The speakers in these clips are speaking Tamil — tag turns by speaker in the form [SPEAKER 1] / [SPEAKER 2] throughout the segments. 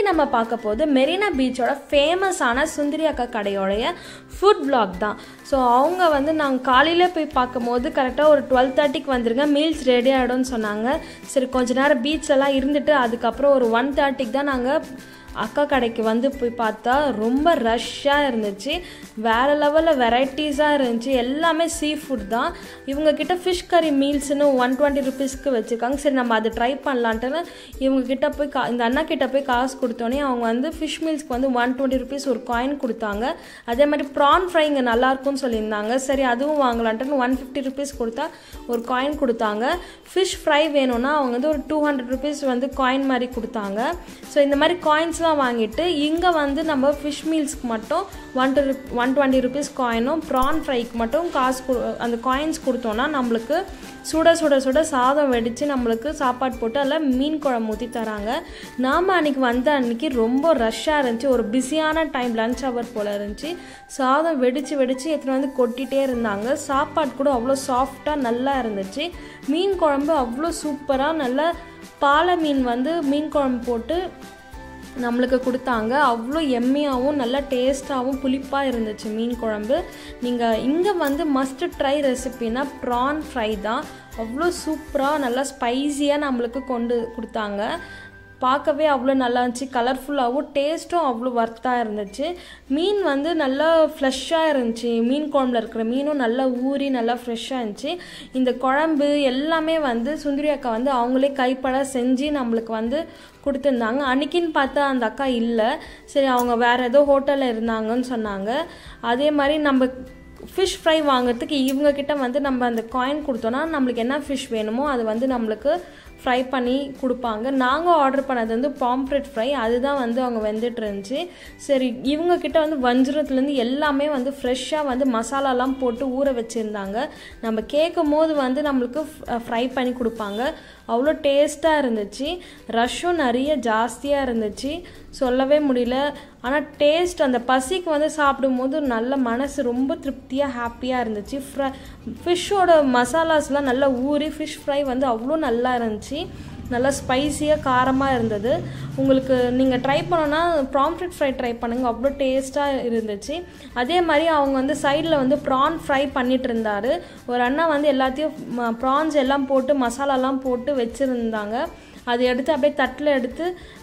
[SPEAKER 1] நம்ம பார்க்க போது மெரினா பீச்சோட ஃபேமஸான சுந்தரி அக்கா கடையோடைய ஃபுட் பிளாக் தான் ஸோ அவங்க வந்து நாங்கள் காலையில் போய் பார்க்கும்போது கரெக்டாக ஒரு டுவெல் தேர்ட்டிக்கு வந்துருங்க மீல்ஸ் ரெடி ஆகிடும்னு சொன்னாங்க சரி கொஞ்ச நேரம் பீச் எல்லாம் இருந்துட்டு அதுக்கப்புறம் ஒரு ஒன் தேர்ட்டிக்கு தான் நாங்கள் அக்கா கடைக்கு வந்து போய் பார்த்தா ரொம்ப ரஷ்ஷாக இருந்துச்சு வேறு லெவலில் வெரைட்டிஸாக இருந்துச்சு எல்லாமே சீ ஃபுட் தான் இவங்கக்கிட்ட ஃபிஷ் கறி மீல்ஸ்னு ஒன் டுவெண்ட்டி ருபீஸ்க்கு வச்சுருக்காங்க சரி நம்ம அதை ட்ரை பண்ணலான்ட்டுன்னு இவங்கக்கிட்ட போய் கா இந்த அண்ணா கிட்ட போய் காசு கொடுத்தோன்னே அவங்க வந்து ஃபிஷ் மீல்ஸ்க்கு வந்து ஒன் டுவெண்ட்டி ருபீஸ் ஒரு காயின் கொடுத்தாங்க அதே மாதிரி ப்ரான் ஃப்ரை இங்கே நல்லாயிருக்கும்னு சொல்லியிருந்தாங்க சரி அதுவும் வாங்கலான்ட்டுன்னு ஒன் ஃபிஃப்டி ருபீஸ் கொடுத்தா ஒரு காயின் கொடுத்தாங்க ஃபிஷ் ஃப்ரை வேணும்னா அவங்க வந்து ஒரு டூ ஹண்ட்ரட் ருபீஸ் வந்து காயின் மாதிரி கொடுத்தாங்க ஸோ இந்த மாதிரி காயின்ஸ்லாம் வாங்கிட்டு இங்கே வந்து நம்ம ஃபிஷ் மீல்ஸ்க்கு மட்டும் one two one twenty rupees காயினும் ப்ரான் ஃப்ரைக்கு மட்டும் காசு கொடு அந்த காயின்ஸ் கொடுத்தோன்னா நம்மளுக்கு சுட சுட சுட சாதம் வெடித்து நம்மளுக்கு சாப்பாடு போட்டு அதில் மீன் குழம்பு ஊற்றி தராங்க நாம் அன்றைக்கி வந்த அன்றைக்கி ரொம்ப ரஷ்ஷாக இருந்துச்சு ஒரு பிஸியான டைம் லன்ச் ஹவர் போல் இருந்துச்சு சாதம் வெடித்து வெடித்து எத்தனை வந்து கொட்டிகிட்டே இருந்தாங்க சாப்பாடு கூட அவ்வளோ சாஃப்டாக நல்லா இருந்துச்சு மீன் குழம்பு அவ்வளோ சூப்பராக நல்லா பாலை மீன் வந்து மீன் குழம்பு போட்டு நம்மளுக்கு கொடுத்தாங்க அவ்வளோ எம்மியாகவும் நல்லா டேஸ்ட்டாகவும் புளிப்பாக இருந்துச்சு மீன் குழம்பு நீங்கள் இங்கே வந்து மஸ்ட் ட்ரை ரெசிபினா ப்ரான் ஃப்ரை தான் அவ்வளோ சூப்பராக நல்லா ஸ்பைஸியாக நம்மளுக்கு கொண்டு கொடுத்தாங்க பார்க்கவே அவ்வளோ நல்லா இருந்துச்சு கலர்ஃபுல்லாகவும் டேஸ்ட்டும் அவ்வளோ ஒர்த்தாக இருந்துச்சு மீன் வந்து நல்லா ஃப்ரெஷ்ஷாக இருந்துச்சு மீன் குழம்புல இருக்கிற மீனும் நல்லா ஊறி நல்லா ஃப்ரெஷ்ஷாக இருந்துச்சு இந்த குழம்பு எல்லாமே வந்து சுந்தரி அக்கா வந்து அவங்களே கைப்பட செஞ்சு நம்மளுக்கு வந்து கொடுத்துருந்தாங்க அன்றைக்கின்னு பார்த்தா அந்த அக்கா இல்லை சரி அவங்க வேறு ஏதோ ஹோட்டலில் இருந்தாங்கன்னு சொன்னாங்க அதே மாதிரி நம்ம ஃபிஷ் ஃப்ரை வாங்குறதுக்கு இவங்கக்கிட்ட வந்து நம்ம அந்த காயின் கொடுத்தோன்னா நம்மளுக்கு என்ன ஃபிஷ் வேணுமோ அது வந்து நம்மளுக்கு ஃப்ரை பண்ணி கொடுப்பாங்க நாங்கள் ஆர்டர் பண்ணது வந்து பாம்ப்ரெட் ஃப்ரை அதுதான் வந்து அவங்க வெந்துட்டு இருந்துச்சு சரி இவங்கக்கிட்ட வந்து வஞ்சிரத்துலேருந்து எல்லாமே வந்து ஃப்ரெஷ்ஷாக வந்து மசாலாலாம் போட்டு ஊற வச்சுருந்தாங்க நம்ம கேட்கும் போது வந்து நம்மளுக்கு ஃப்ரை பண்ணி கொடுப்பாங்க அவ்வளோ டேஸ்ட்டாக இருந்துச்சு ரஷ்ஷும் நிறைய ஜாஸ்தியாக இருந்துச்சு சொல்லவே முடியல ஆனால் டேஸ்ட் அந்த பசிக்கு வந்து சாப்பிடும்போது நல்ல மனசு ரொம்ப திருப்தியாக ஹாப்பியாக இருந்துச்சு ஃப்ரை ஃபிஷ்ஷோட மசாலாஸ்லாம் நல்லா ஊறி ஃபிஷ் ஃப்ரை வந்து அவ்வளோ நல்லா இருந்துச்சு நல்லா ஸ்பைஸியாக காரமாக இருந்தது உங்களுக்கு நீங்கள் ட்ரை பண்ணோன்னா ப்ராம்ஃபிட் ஃப்ரை ட்ரை பண்ணுங்கள் அவ்வளோ டேஸ்ட்டாக இருந்துச்சு அதே மாதிரி அவங்க வந்து சைடில் வந்து ப்ரான் ஃப்ரை பண்ணிட்டு இருந்தார் ஒரு அண்ணா வந்து எல்லாத்தையும் ப்ரான்ஸ் எல்லாம் போட்டு மசாலாலாம் போட்டு வச்சுருந்தாங்க அதை எடுத்து அப்படியே தட்டில் எடுத்து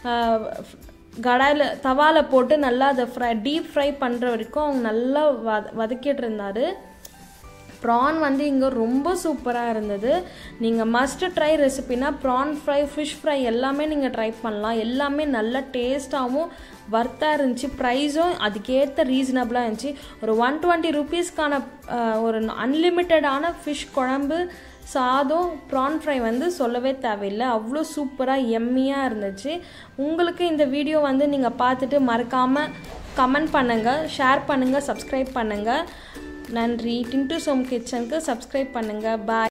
[SPEAKER 1] கடாயில் தவாவில் போட்டு நல்லா அதை ஃப்ரை டீப் ஃப்ரை பண்ணுற வரைக்கும் அவங்க நல்லா வத வதக்கிட்டு இருந்தார் ப்ரான் வந்து இங்கே ரொம்ப சூப்பராக இருந்தது நீங்கள் மஸ்ட் ட்ரை ரெசிபினா ப்ரான் ஃப்ரை ஃபிஷ் ஃப்ரை எல்லாமே நீங்கள் ட்ரை பண்ணலாம் எல்லாமே நல்ல டேஸ்ட்டாகவும் ஒர்த்தாக இருந்துச்சு ப்ரைஸும் அதுக்கேற்ற ரீசனபிளாக இருந்துச்சு ஒரு ஒன் டுவெண்ட்டி ருபீஸ்க்கான ஒரு அன்லிமிட்டடான ஃபிஷ் குழம்பு சாதம் ப்ரான் ஃப்ரை வந்து சொல்லவே தேவையில்லை அவ்வளோ சூப்பராக எம்மியாக இருந்துச்சு உங்களுக்கு இந்த வீடியோ வந்து நீங்கள் பார்த்துட்டு மறக்காமல் கமெண்ட் பண்ணுங்கள் ஷேர் பண்ணுங்கள் சப்ஸ்கிரைப் பண்ணுங்கள் நன்றி டின்ட்டு சோம் கிச்சனுக்கு சப்ஸ்கிரைப் பண்ணுங்கள் பாய்